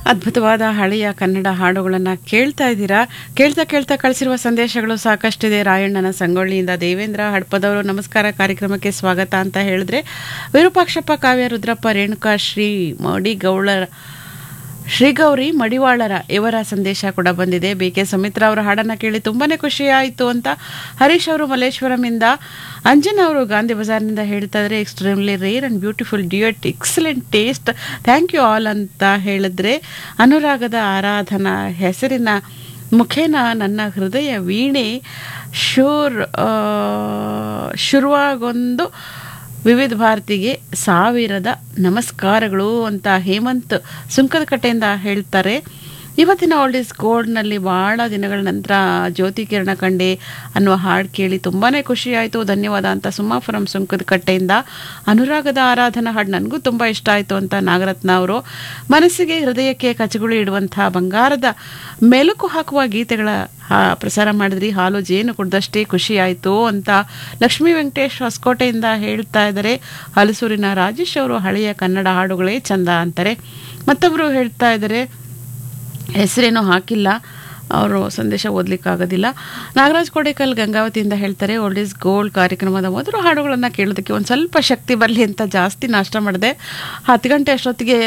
ಅದ್ಭುತವಾದ ಹಳೆಯ ಕನ್ನಡ ಹಾಡುಗಳನ್ನು ಕೇಳ್ತಾ ಇದ್ದೀರಾ ಕೇಳ್ತಾ ಕೇಳ್ತಾ ಕಳಿಸಿರುವ ಸಂದೇಶಗಳು ಸಾಕಷ್ಟಿದೆ ರಾಯಣ್ಣನ ಸಂಗೊಳ್ಳಿಯಿಂದ ದೇವೇಂದ್ರ ಹಡ್ಪದವರು ನಮಸ್ಕಾರ ಕಾರ್ಯಕ್ರಮಕ್ಕೆ ಸ್ವಾಗತ ಅಂತ ಹೇಳಿದ್ರೆ ವಿರೂಪಾಕ್ಷಪ್ಪ ಕಾವ್ಯ ರುದ್ರಪ್ಪ ರೇಣುಕಾ ಶ್ರೀ ಮಡಿಗೌಳರ ಶ್ರೀಗೌರಿ ಮಡಿವಾಳರ ಇವರ ಸಂದೇಶ ಕೂಡ ಬಂದಿದೆ ಬಿ ಕೆ ಸುಮಿತ್ರಾ ಅವರ ಹಾಡನ್ನು ಕೇಳಿ ತುಂಬಾನೇ ಖುಷಿ ಆಯಿತು ಅಂತ ಹರೀಶ್ ಅವರು ಮಲ್ಲೇಶ್ವರಂಯಿಂದ ಅಂಜನ್ ಅವರು ಗಾಂಧಿ ಬಜಾರ್ನಿಂದ ಹೇಳ್ತಾ ಇದ್ರೆ extremely rare and beautiful duet excellent taste thank you all ಅಂತ ಹೇಳಿದ್ರೆ ಅನುರಾಗದ ಆರಾಧನಾ ಹೆಸರಿನ ಮುಖೇನ ನನ್ನ ಹೃದಯ ವೀಣೆ ಶೂರ್ ಆ, ಶುರುವಾಗೊಂದು ವಿವಿಧ ಭಾರತಿಗೆ ಸಾವಿರದ ನಮಸ್ಕಾರಗಳು ಅಂತ ಹೇಮಂತ್ ಸುಂಕದ ಕಟ್ಟೆಯಿಂದ ಹೇಳ್ತಾರೆ ಇವತ್ತಿನ ಓಲ್ಡ್ ಇಸ್ ಗೋಲ್ಡ್ನಲ್ಲಿ ಭಾಳ ದಿನಗಳ ನಂತರ ಜ್ಯೋತಿ ಕಿರಣ ಕಂಡೆ ಅನ್ನುವ ಹಾಡು ಕೇಳಿ ತುಂಬಾ ಖುಷಿ ಆಯಿತು ಧನ್ಯವಾದ ಅಂತ ಸುಮ್ಮಾಪುರಂ ಸುಂಕದ ಕಟ್ಟೆಯಿಂದ ಅನುರಾಗದ ಆರಾಧನಾ ಹಾಡು ನನಗೂ ತುಂಬ ಇಷ್ಟ ಆಯಿತು ಅಂತ ನಾಗರತ್ನ ಅವರು ಮನಸ್ಸಿಗೆ ಹೃದಯಕ್ಕೆ ಕಚಗುಳಿ ಇಡುವಂಥ ಬಂಗಾರದ ಮೆಲುಕು ಹಾಕುವ ಗೀತೆಗಳ ಹಾ- ಪ್ರಸಾರ ಮಾಡಿದ್ರಿ ಹಾಲು ಜೇನು ಕುಡ್ದಷ್ಟೇ ಖುಷಿ ಆಯಿತು ಅಂತ ಲಕ್ಷ್ಮೀ ವೆಂಕಟೇಶ್ ಹೊಸಕೋಟೆಯಿಂದ ಹೇಳ್ತಾ ಇದ್ದಾರೆ ಹಲಸೂರಿನ ರಾಜೇಶ್ ಅವರು ಹಳೆಯ ಕನ್ನಡ ಹಾಡುಗಳೇ ಚಂದ ಅಂತಾರೆ ಮತ್ತೊಬ್ಬರು ಹೇಳ್ತಾ ಇದ್ದಾರೆ ಹೆಸರೇನೂ ಹಾಕಿಲ್ಲ ಅವರು ಸಂದೇಶ ಓದಲಿಕ್ಕಾಗೋದಿಲ್ಲ ನಾಗರಾಜ್ ಕೋಡೇಕಲ್ ಗಂಗಾವತಿಯಿಂದ ಹೇಳ್ತಾರೆ ಓಲ್ಡ್ ಈಸ್ ಗೋಲ್ಡ್ ಕಾರ್ಯಕ್ರಮದ ಮೊದಲು ಹಾಡುಗಳನ್ನು ಕೇಳೋದಕ್ಕೆ ಒಂದು ಸ್ವಲ್ಪ ಶಕ್ತಿ ಬರಲಿ ಅಂತ ಜಾಸ್ತಿ ನಾಷ್ಟ ಮಾಡಿದೆ ಹತ್ತು ಗಂಟೆ ಅಷ್ಟೊತ್ತಿಗೆ